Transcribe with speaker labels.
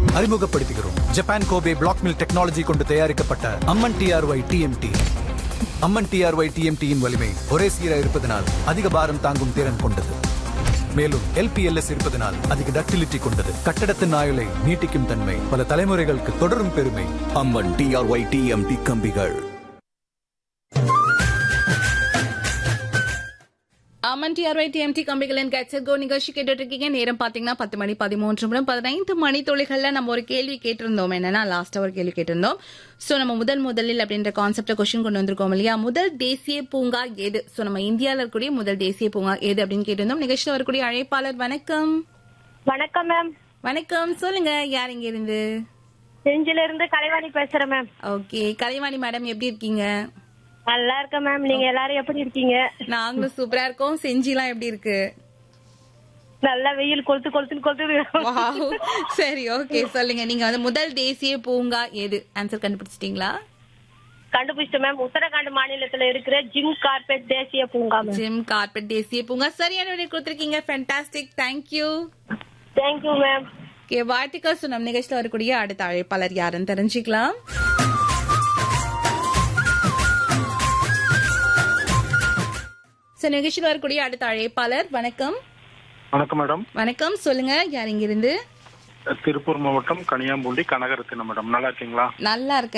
Speaker 1: அறிமுகப்படுத்துகிறோம் Japan Kobe black mill technology கொண்டு தயாரிக்கப்பட்ட Amman TRY TMT Amman TRY டிஎம்டியின் வலிமை ஒரே சீராக இருப்பதனால் அதிக பாரம் தாங்கும் திறன் கொண்டது மேலும் எல்பிஎல்எஸ் இருப்பதனால் அதிக டக்டிலிட்டி கொண்டது கட்டடத்தின் ஆயுளை நீட்டிக்கும் தன்மை பல தலைமுறைகளுக்கு தொடரும் பெருமை
Speaker 2: அம்மன் டிஆர்ஒய் டிஎம்டி கம்பிகள்
Speaker 3: அமன் டிஆர்ஒய் டிஎம்டி கம்பிகளின் கேட்சர் கோ நிகழ்ச்சி கேட்டுட்டு இருக்கீங்க நேரம் பாத்தீங்கன்னா பத்து மணி பதிமூன்று நிமிடம் பதினைந்து மணி தொழில்கள்ல நம்ம ஒரு கேள்வி கேட்டிருந்தோம் என்னன்னா லாஸ்டா ஒரு கேள்வி கேட்டிருந்தோம் சோ நம்ம முதல் முதலில் அப்படின்ற கான்செப்ட கொஸ்டின் கொண்டு வந்திருக்கோம் இல்லையா முதல் தேசிய பூங்கா எது சோ நம்ம இந்தியால இருக்கக்கூடிய முதல் தேசிய பூங்கா எது அப்படின்னு கேட்டிருந்தோம் நிகழ்ச்சியில் வரக்கூடிய அழைப்பாளர் வணக்கம்
Speaker 4: வணக்கம் மேம்
Speaker 3: வணக்கம் சொல்லுங்க யார் இங்க இருந்து
Speaker 4: செஞ்சில இருந்து கலைவாணி பேசுறேன் மேம்
Speaker 3: ஓகே கலைவாணி மேடம் எப்படி இருக்கீங்க
Speaker 4: நல்லா இருக்கேன் மேம் நீங்க எல்லாரும் எப்படி இருக்கீங்க
Speaker 3: நாங்களும் சூப்பரா இருக்கோம் செஞ்சிலாம் எப்படி இருக்கு
Speaker 4: நல்லா வெயில் கொளுத்து கொளுத்துன்னு கொளுத்து
Speaker 3: Wow. சரி ஓகே சொல்லுங்க நீங்க வந்து முதல் தேசிய பூங்கா எது ஆன்சர் கண்டுபிடிச்சிட்டீங்களா
Speaker 4: கண்டுபிடிச்சிட்டேன் மேம் உத்தரகாண்ட் மாநிலத்துல இருக்கிற ஜிம் கார்பெட் தேசிய பூங்கா மேம்
Speaker 3: ஜிம் கார்பெட் தேசிய பூங்கா சரியான விடை கொடுத்திருக்கீங்க fantastic thank you
Speaker 4: thank you ma'am
Speaker 3: okay வாழ்த்துக்கள் சுனம் நிகழ்ச்சியில் வரக்கூடிய அடுத்த அழைப்பாளர் யாருன்னு தெரிஞ்சுக்கலாம் So, நிகழ்ச்சியில் வரக்கூடிய அடுத்த அழைப்பாளர் வணக்கம்
Speaker 5: வணக்கம் மேடம்
Speaker 3: வணக்கம் சொல்லுங்க யார் இங்கிருந்து
Speaker 5: திருப்பூர் மாவட்டம் கனியாம்பூண்டி கனகரத்தினம் மேடம் நல்லா இருக்கீங்களா
Speaker 3: நல்லா இருக்க